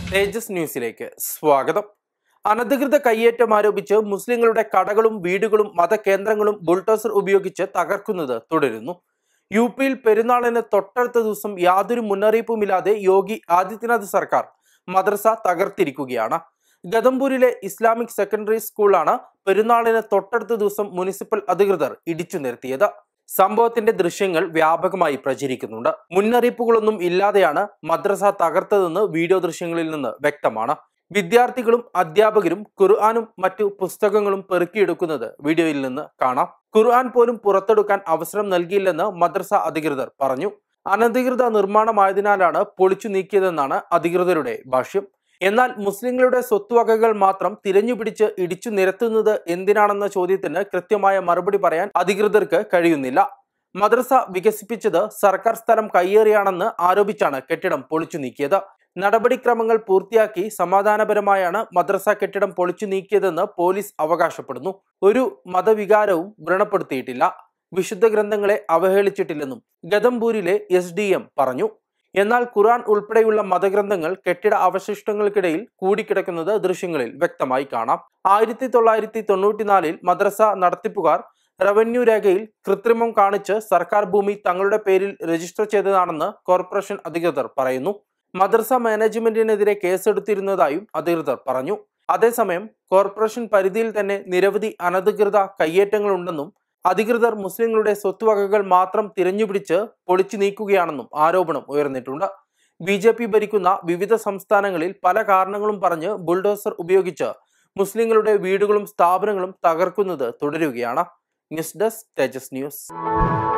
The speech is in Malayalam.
തേജസ് ന്യൂസിലേക്ക് സ്വാഗതം അനധികൃത കയ്യേറ്റം ആരോപിച്ച് മുസ്ലിങ്ങളുടെ കടകളും വീടുകളും മതകേന്ദ്രങ്ങളും ബുൾഡോസർ ഉപയോഗിച്ച് തകർക്കുന്നത് തുടരുന്നു യു പിയിൽ പെരുന്നാളിന് തൊട്ടടുത്ത ദിവസം യാതൊരു മുന്നറിയിപ്പുമില്ലാതെ യോഗി ആദിത്യനാഥ് സർക്കാർ മദ്രസ തകർത്തിരിക്കുകയാണ് ഗദംപൂരിലെ ഇസ്ലാമിക് സെക്കൻഡറി സ്കൂളാണ് പെരുന്നാളിന് തൊട്ടടുത്ത ദിവസം മുനിസിപ്പൽ അധികൃതർ ഇടിച്ചു നിരത്തിയത് സംഭവത്തിന്റെ ദൃശ്യങ്ങൾ വ്യാപകമായി പ്രചരിക്കുന്നുണ്ട് മുന്നറിയിപ്പുകളൊന്നും ഇല്ലാതെയാണ് മദ്രസ തകർത്തതെന്ന് വീഡിയോ ദൃശ്യങ്ങളിൽ നിന്ന് വ്യക്തമാണ് വിദ്യാർത്ഥികളും അധ്യാപകരും ഖുർആാനും മറ്റു പുസ്തകങ്ങളും പെറുക്കിയെടുക്കുന്നത് വീഡിയോയിൽ നിന്ന് കാണാം ഖുർആൻ പോലും പുറത്തെടുക്കാൻ അവസരം നൽകിയില്ലെന്ന് മദ്രസ അധികൃതർ പറഞ്ഞു അനധികൃത നിർമ്മാണമായതിനാലാണ് പൊളിച്ചു നീക്കിയതെന്നാണ് അധികൃതരുടെ ഭാഷ്യം എന്നാൽ മുസ്ലിങ്ങളുടെ സ്വത്തുവകകൾ മാത്രം തിരഞ്ഞുപിടിച്ച് ഇടിച്ചു നിരത്തുന്നത് എന്തിനാണെന്ന ചോദ്യത്തിന് കൃത്യമായ മറുപടി പറയാൻ അധികൃതർക്ക് കഴിയുന്നില്ല മദ്രസ വികസിപ്പിച്ചത് സർക്കാർ സ്ഥലം കയ്യേറിയാണെന്ന് ആരോപിച്ചാണ് കെട്ടിടം പൊളിച്ചു നീക്കിയത് നടപടിക്രമങ്ങൾ പൂർത്തിയാക്കി സമാധാനപരമായാണ് മദ്രസ കെട്ടിടം പൊളിച്ചു നീക്കിയതെന്ന് പോലീസ് അവകാശപ്പെടുന്നു ഒരു മതവികാരവും വ്രണപ്പെടുത്തിയിട്ടില്ല വിശുദ്ധ ഗ്രന്ഥങ്ങളെ അവഹേളിച്ചിട്ടില്ലെന്നും ഗദംപൂരിലെ എസ് ഡി എം പറഞ്ഞു എന്നാൽ ഖുർആൻ ഉൾപ്പെടെയുള്ള മതഗ്രന്ഥങ്ങൾ കെട്ടിട അവശിഷ്ടങ്ങൾക്കിടയിൽ കൂടിക്കിടക്കുന്നത് ദൃശ്യങ്ങളിൽ വ്യക്തമായി കാണാം ആയിരത്തി തൊള്ളായിരത്തി തൊണ്ണൂറ്റിനാലിൽ മദ്രസ നടത്തിപ്പുകാർ റവന്യൂ രേഖയിൽ കൃത്രിമം കാണിച്ച് സർക്കാർ ഭൂമി തങ്ങളുടെ പേരിൽ രജിസ്റ്റർ ചെയ്തതാണെന്ന് കോർപ്പറേഷൻ അധികൃതർ പറയുന്നു മദ്രസ മാനേജ്മെന്റിനെതിരെ കേസെടുത്തിരുന്നതായും അധികൃതർ പറഞ്ഞു അതേസമയം കോർപ്പറേഷൻ പരിധിയിൽ തന്നെ നിരവധി അനധികൃത കയ്യേറ്റങ്ങളുണ്ടെന്നും അധികൃതർ മുസ്ലിങ്ങളുടെ സ്വത്തുവകകൾ മാത്രം തിരഞ്ഞുപിടിച്ച് പൊളിച്ചു നീക്കുകയാണെന്നും ആരോപണം ഉയർന്നിട്ടുണ്ട് ബി ജെ പി ഭരിക്കുന്ന വിവിധ സംസ്ഥാനങ്ങളിൽ പല കാരണങ്ങളും പറഞ്ഞ് ബുൾഡോസർ ഉപയോഗിച്ച് മുസ്ലിങ്ങളുടെ വീടുകളും സ്ഥാപനങ്ങളും തകർക്കുന്നത് തുടരുകയാണ് ന്യൂസ് ഡെസ്ക് തേജസ് ന്യൂസ്